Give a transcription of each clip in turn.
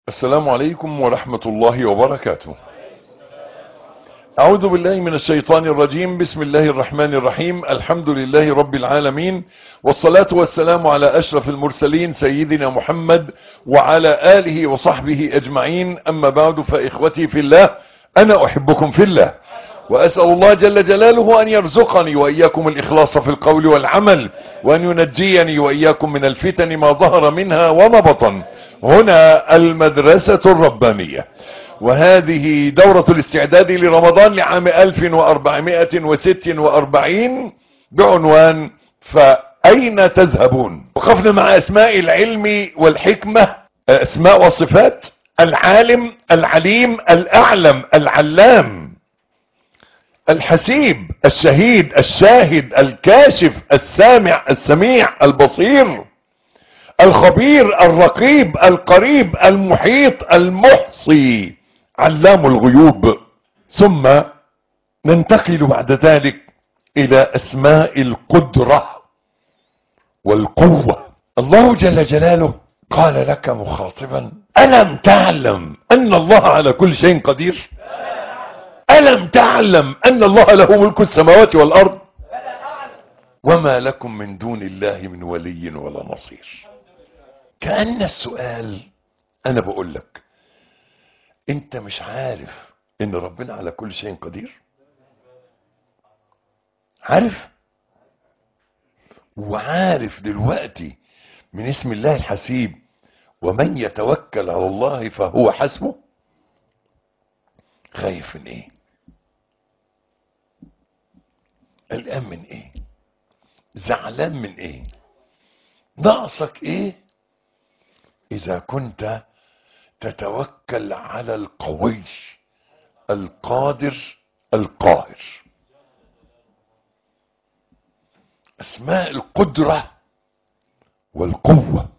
السلام عليكم ورحمة الله وبركاته أعوذ بالله من الشيطان الرجيم بسم الله الرحمن الرحيم الحمد لله رب العالمين والصلاة والسلام على أشرف المرسلين سيدنا محمد وعلى آله وصحبه أجمعين أما بعد فإخوتي في الله أنا أحبكم في الله وأسأل الله جل جلاله أن يرزقني وإياكم الإخلاص في القول والعمل وأن ينجيني وإياكم من الفتن ما ظهر منها وما بطن هنا المدرسة الربانية وهذه دورة الاستعداد لرمضان لعام 1446 بعنوان فأين تذهبون وقفنا مع أسماء العلم والحكمة أسماء وصفات العالم العليم الأعلم العلام الحسيب الشهيد الشاهد الكاشف السامع السميع البصير الخبير الرقيب القريب المحيط المحصي علام الغيوب ثم ننتقل بعد ذلك الى اسماء القدرة والقوة الله جل جلاله قال لك مخاطبا الم تعلم ان الله على كل شيء قدير الم تعلم ان الله له ملك السماوات والارض وما لكم من دون الله من ولي ولا نصير كأن السؤال انا بقول لك انت مش عارف ان ربنا على كل شيء قدير عارف وعارف دلوقتي من اسم الله الحسيب ومن يتوكل على الله فهو حسبه خايف من ايه قلقان من ايه زعلان من ايه ناقصك ايه اذا كنت تتوكل على القوي القادر القاهر اسماء القدرة والقوة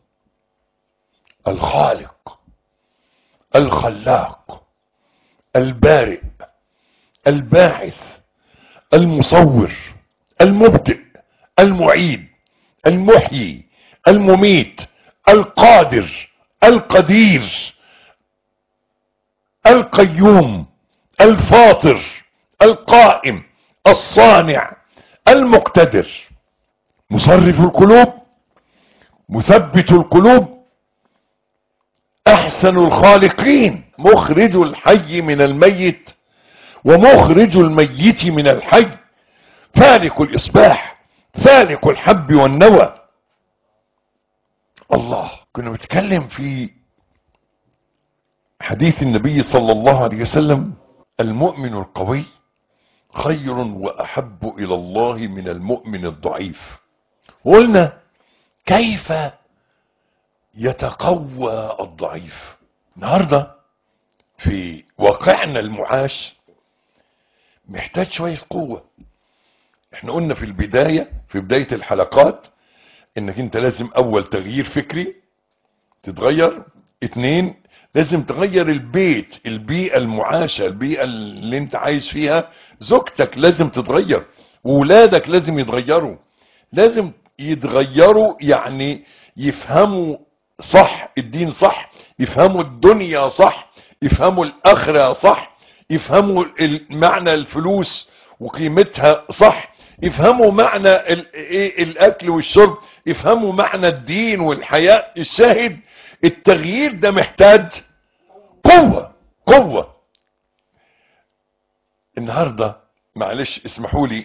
الخالق الخلاق البارئ الباعث المصور المبدئ المعيد المحيي المميت القادر القدير القيوم الفاطر القائم الصانع المقتدر مصرف القلوب مثبت القلوب احسن الخالقين مخرج الحي من الميت ومخرج الميت من الحي فالق الاصباح فالق الحب والنوى الله كنا بنتكلم في حديث النبي صلى الله عليه وسلم المؤمن القوي خير واحب الى الله من المؤمن الضعيف قلنا كيف يتقوى الضعيف النهارده في واقعنا المعاش محتاج شويه قوه احنا قلنا في البدايه في بدايه الحلقات انك انت لازم اول تغيير فكري تتغير اتنين لازم تغير البيت البيئة المعاشة البيئة اللي انت عايش فيها زوجتك لازم تتغير وولادك لازم يتغيروا لازم يتغيروا يعني يفهموا صح الدين صح يفهموا الدنيا صح يفهموا الاخرة صح يفهموا معنى الفلوس وقيمتها صح يفهموا معنى ايه الاكل والشرب يفهموا معنى الدين والحياة الشاهد التغيير ده محتاج قوة قوة النهاردة معلش اسمحوا لي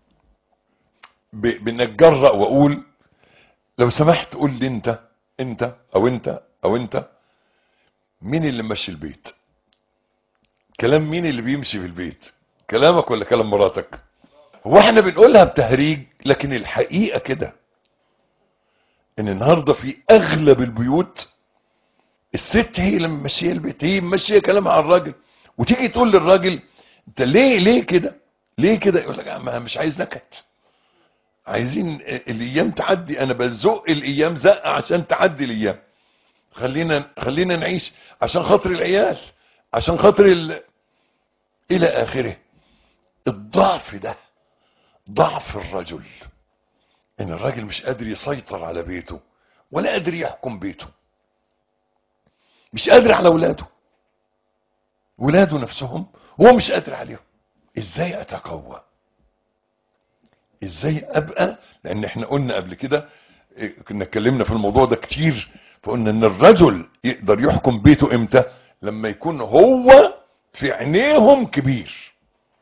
بنتجرأ واقول لو سمحت قول لي انت انت او انت او انت مين اللي ماشي البيت كلام مين اللي بيمشي في البيت كلامك ولا كلام مراتك هو احنا بنقولها بتهريج لكن الحقيقة كده ان النهاردة في اغلب البيوت الست هي اللي ماشيه البيت هي ماشيه كلامها على الراجل وتيجي تقول للراجل انت ليه ليه كده ليه كده يقول لك ما مش عايز نكت عايزين الايام تعدي انا بزق الايام زقه عشان تعدي الايام خلينا خلينا نعيش عشان خاطر العيال عشان خاطر ال... الى اخره الضعف ده ضعف الرجل ان الراجل مش قادر يسيطر على بيته ولا قادر يحكم بيته مش قادر على اولاده ولاده نفسهم هو مش قادر عليهم ازاي اتقوى ازاي ابقى لان احنا قلنا قبل كده إيه، كنا اتكلمنا في الموضوع ده كتير فقلنا ان الرجل يقدر يحكم بيته امتى لما يكون هو في عينيهم كبير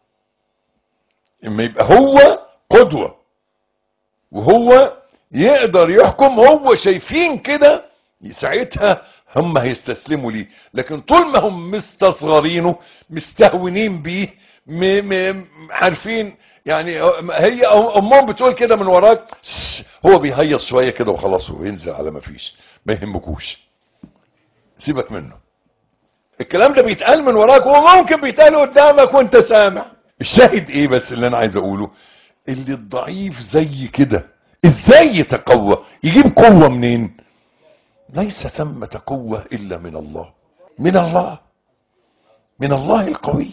اما يبقى هو قدوة وهو يقدر يحكم هو شايفين كده ساعتها هم هيستسلموا ليه لكن طول ما هم مستصغرينه مستهونين بيه م م عارفين يعني هي امهم بتقول كده من وراك "سش", هو بيهيص شويه كده وخلاص وينزل على ما فيش ما يهمكوش سيبك منه الكلام ده بيتقال من وراك وممكن بيتقال قدامك وانت سامع الشاهد ايه بس اللي انا عايز اقوله اللي الضعيف زي كده ازاي يتقوى يجيب قوة منين ليس ثمة قوة الا من الله من الله من الله القوي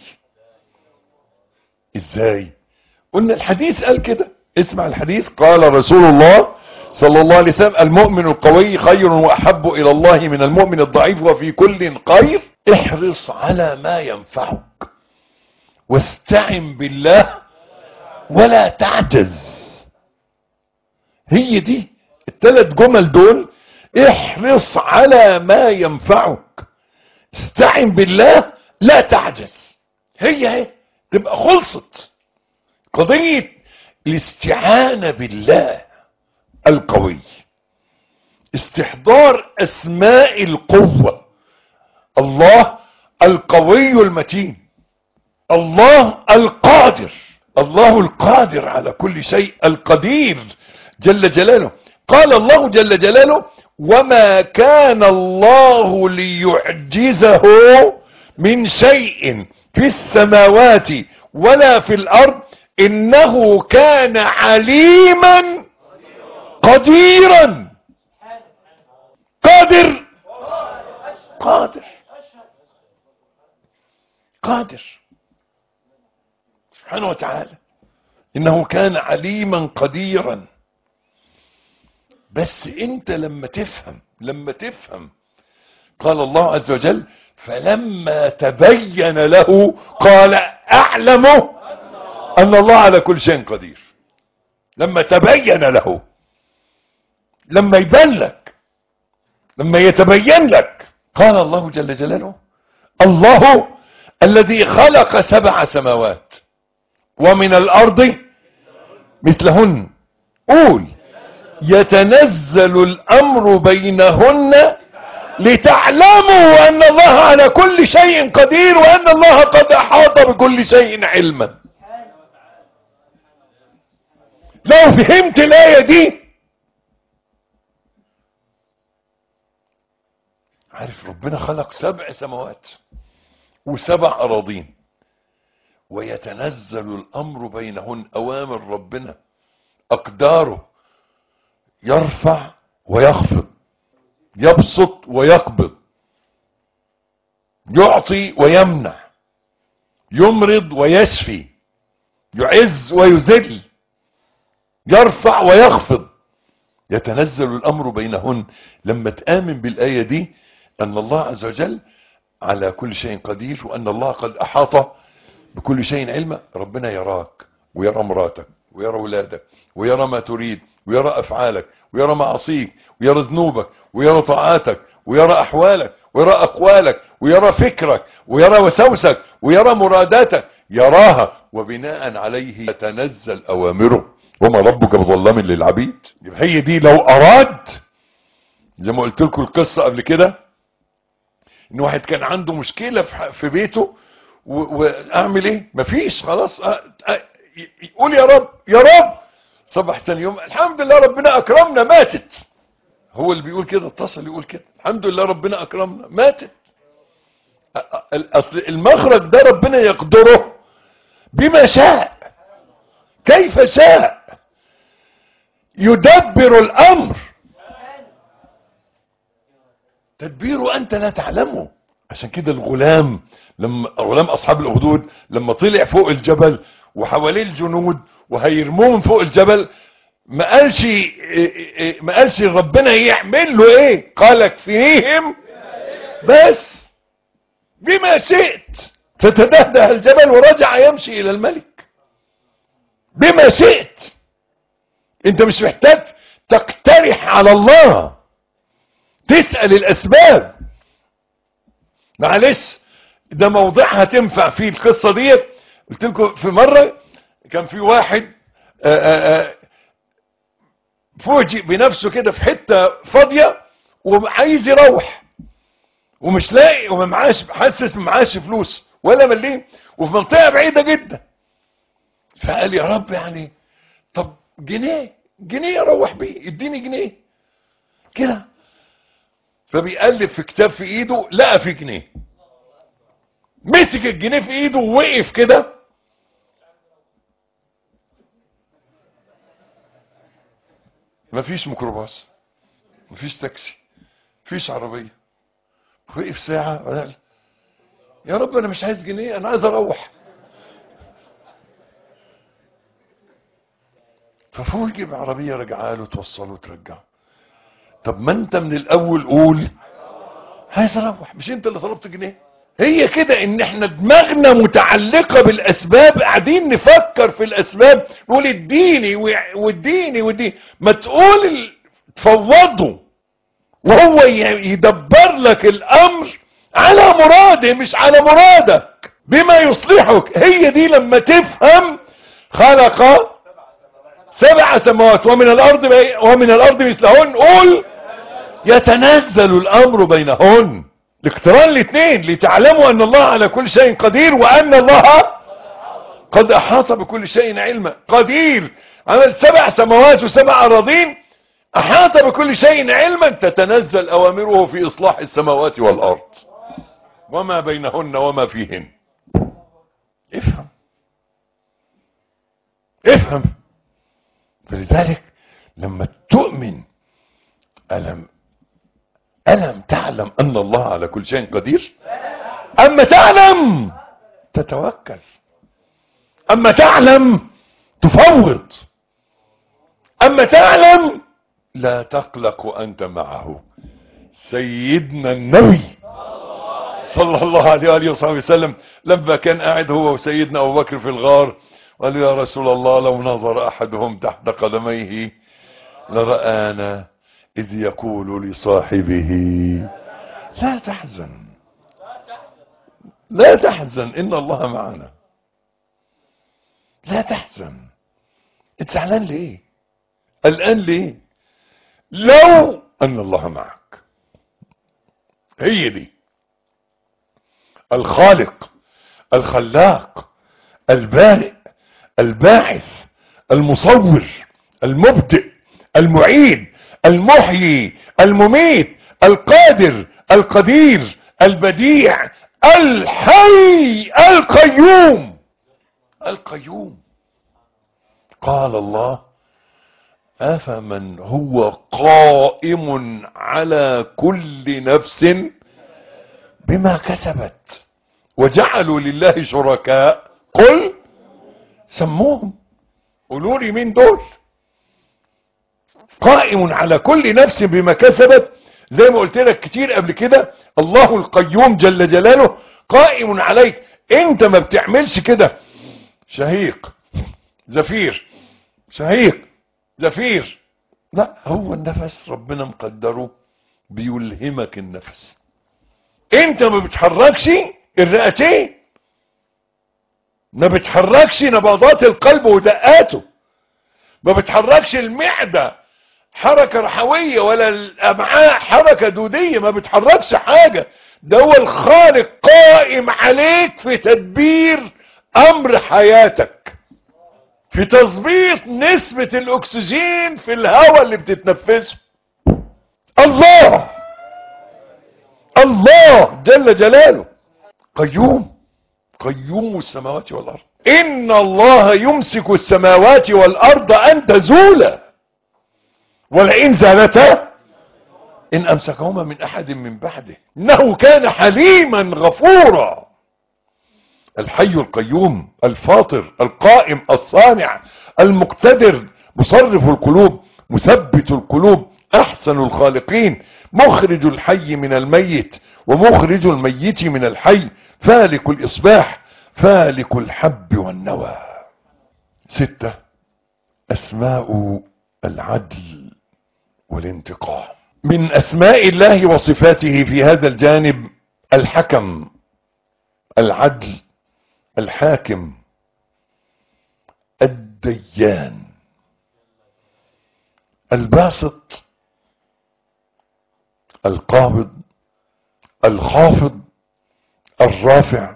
ازاي قلنا الحديث قال كده اسمع الحديث قال رسول الله صلى الله عليه وسلم المؤمن القوي خير واحب الى الله من المؤمن الضعيف وفي كل خير احرص على ما ينفعك واستعن بالله ولا تعجز هي دي الثلاث جمل دول احرص على ما ينفعك استعن بالله لا تعجز هي هي تبقى خلصت قضية الاستعانة بالله القوي استحضار اسماء القوة الله القوي المتين الله القادر الله القادر على كل شيء القدير جل جلاله قال الله جل جلاله وما كان الله ليعجزه من شيء في السماوات ولا في الارض انه كان عليما قديرا قادر قادر قادر سبحانه وتعالى انه كان عليما قديرا بس انت لما تفهم لما تفهم قال الله عز وجل فلما تبين له قال اعلم ان الله على كل شيء قدير لما تبين له لما يبان لك لما يتبين لك قال الله جل جلاله الله الذي خلق سبع سماوات ومن الارض مثلهن قول يتنزل الامر بينهن لتعلموا ان الله على كل شيء قدير وان الله قد احاط بكل شيء علما لو فهمت الايه دي عارف ربنا خلق سبع سماوات وسبع اراضين ويتنزل الامر بينهن اوامر ربنا اقداره يرفع ويخفض يبسط ويقبض يعطي ويمنع يمرض ويشفي يعز ويذل يرفع ويخفض يتنزل الامر بينهن لما تامن بالايه دي ان الله عز وجل على كل شيء قدير وان الله قد احاط بكل شيء علما ربنا يراك ويرى مراتك ويرى ولادك ويرى ما تريد ويرى افعالك ويرى معاصيك ويرى ذنوبك ويرى طاعاتك ويرى احوالك ويرى اقوالك ويرى فكرك ويرى وسوسك ويرى مراداتك يراها وبناء عليه يتنزل اوامره وما ربك بظلام للعبيد يبقى هي دي لو اراد زي ما قلت لكم القصه قبل كده ان واحد كان عنده مشكله في في بيته و- واعمل ايه مفيش خلاص أ- أ- يقول يا رب يا رب صبح تاني يوم الحمد لله ربنا اكرمنا ماتت هو اللي بيقول كده اتصل يقول كده الحمد لله ربنا اكرمنا ماتت أ- أ- اصل المخرج ده ربنا يقدره بما شاء كيف شاء يدبر الامر تدبيره انت لا تعلمه عشان كده الغلام لما غلام اصحاب الاخدود لما طلع فوق الجبل وحواليه الجنود وهيرموه من فوق الجبل ما قالش ما قالش ربنا يعمل له ايه قال اكفيهم بس بما شئت فتدهده الجبل ورجع يمشي الى الملك بما شئت انت مش محتاج تقترح على الله تسأل الاسباب معلش ده موضعها تنفع فيه القصة ديت قلت لكم في مرة كان في واحد آآ آآ فوجئ بنفسه كده في حتة فاضية وعايز يروح ومش لاقي وما معاش حاسس ما معاش فلوس ولا مليم وفي منطقة بعيدة جدا فقال يا رب يعني طب جنيه جنيه اروح بيه اديني جنيه كده فبيقلب في كتاب في ايده لقى في جنيه مسك الجنيه في ايده ووقف كده مفيش ميكروباص مفيش تاكسي مفيش عربيه وقف ساعه وقال يا رب انا مش عايز جنيه انا عايز اروح ففوجئ بعربيه رجعها له توصله وترجعه طب ما انت من الاول قول عايز اروح مش انت اللي طلبت جنيه هي كده ان احنا دماغنا متعلقة بالاسباب قاعدين نفكر في الاسباب نقول اديني واديني واديني ما تقول ال- تفوضه وهو ي- يدبر لك الامر على مراده مش على مرادك بما يصلحك هي دي لما تفهم خلق سبع سماوات ومن الارض بي- ومن الارض مثلهن قول يتنزل الامر بينهن الاقتران الاثنين لتعلموا ان الله على كل شيء قدير وان الله قد احاط بكل شيء علما قدير عمل سبع سماوات وسبع اراضين احاط بكل شيء علما تتنزل اوامره في اصلاح السماوات والارض وما بينهن وما فيهن افهم افهم فلذلك لما تؤمن ألم ألم تعلم أن الله على كل شيء قدير أما تعلم تتوكل أما تعلم تفوض أما تعلم لا تقلق أنت معه سيدنا النبي صلى الله عليه وآله وصحبه وسلم لما كان قاعد هو وسيدنا أبو بكر في الغار قال له يا رسول الله لو نظر أحدهم تحت قدميه لرآنا إذ يقول لصاحبه لا تحزن لا تحزن إن الله معنا لا تحزن انت زعلان ليه قلقان ليه لو أن الله معك هي دي الخالق الخلاق البارئ الباعث المصور المبدئ المعيد المحيي المميت القادر القدير البديع الحي القيوم القيوم قال الله افمن هو قائم على كل نفس بما كسبت وجعلوا لله شركاء قل سموهم قولوا لي مين دول قائم على كل نفس بما كسبت زي ما قلت لك كتير قبل كده الله القيوم جل جلاله قائم عليك انت ما بتعملش كده شهيق زفير شهيق زفير لا هو النفس ربنا مقدره بيلهمك النفس انت ما بتحركش الرئتين ما بتحركش نبضات القلب ودقاته ما بتحركش المعدة حركة رحوية ولا الامعاء حركة دودية ما بتحركش حاجة ده هو الخالق قائم عليك في تدبير امر حياتك في تظبيط نسبة الاكسجين في الهواء اللي بتتنفسه الله الله جل جلاله قيوم قيوم السماوات والارض ان الله يمسك السماوات والارض ان تزولا ولئن زالتا ان امسكهما من احد من بعده انه كان حليما غفورا الحي القيوم الفاطر القائم الصانع المقتدر مصرف القلوب مثبت القلوب احسن الخالقين مخرج الحي من الميت ومخرج الميت من الحي فالك الاصباح فالك الحب والنوى ستة اسماء العدل والانتقام من اسماء الله وصفاته في هذا الجانب الحكم العدل الحاكم الديان الباسط القابض الخافض الرافع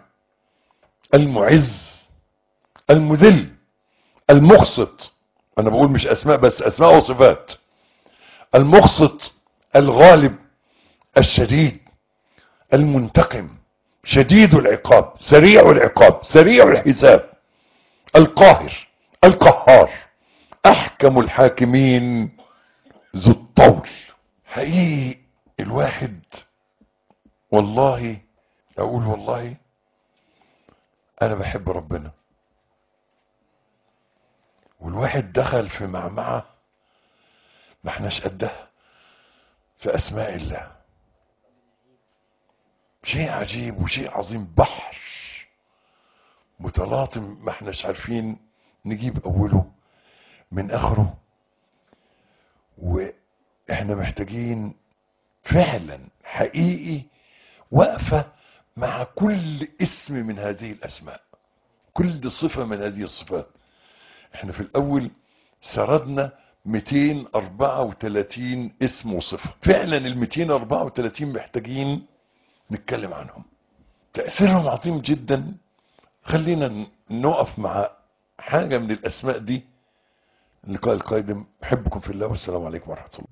المعز المذل المقسط انا بقول مش اسماء بس اسماء وصفات المقسط الغالب الشديد المنتقم شديد العقاب سريع العقاب سريع الحساب القاهر القهار احكم الحاكمين ذو الطول حقيقي الواحد والله اقول والله انا بحب ربنا والواحد دخل في معمعة ما احناش قدها في اسماء الله شيء عجيب وشيء عظيم بحر متلاطم ما احناش عارفين نجيب اوله من اخره واحنا محتاجين فعلا حقيقي وقفة مع كل اسم من هذه الاسماء كل صفة من هذه الصفات احنا في الاول سردنا 234 اسم وصفة فعلا ال 234 محتاجين نتكلم عنهم تأثيرهم عظيم جدا خلينا نقف مع حاجة من الأسماء دي اللقاء القادم أحبكم في الله والسلام عليكم ورحمة الله